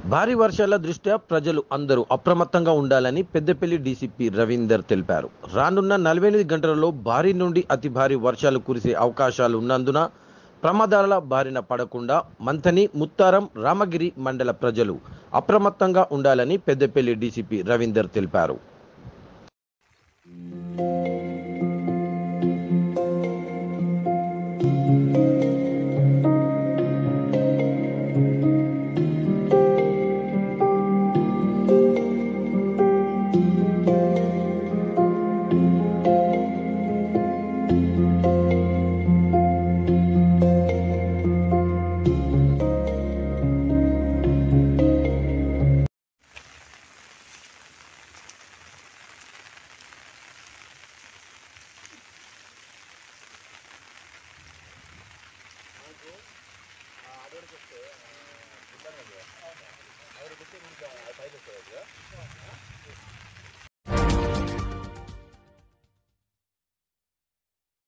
భారీ వర్షాల దృష్ట్యా ప్రజలు అందరూ అప్రమత్తంగా ఉండాలని పెద్దపల్లి డీసీపీ రవీందర్ తెలిపారు రానున్న నలభై ఎనిమిది గంటలలో భారీ నుండి అతి భారీ వర్షాలు కురిసే అవకాశాలు ఉన్నందున ప్రమాదాల బారిన పడకుండా మంథని ముత్తారం రామగిరి మండల ప్రజలు అప్రమత్తంగా ఉండాలని పెద్దపల్లి డీసీపీ రవీందర్ తెలిపారు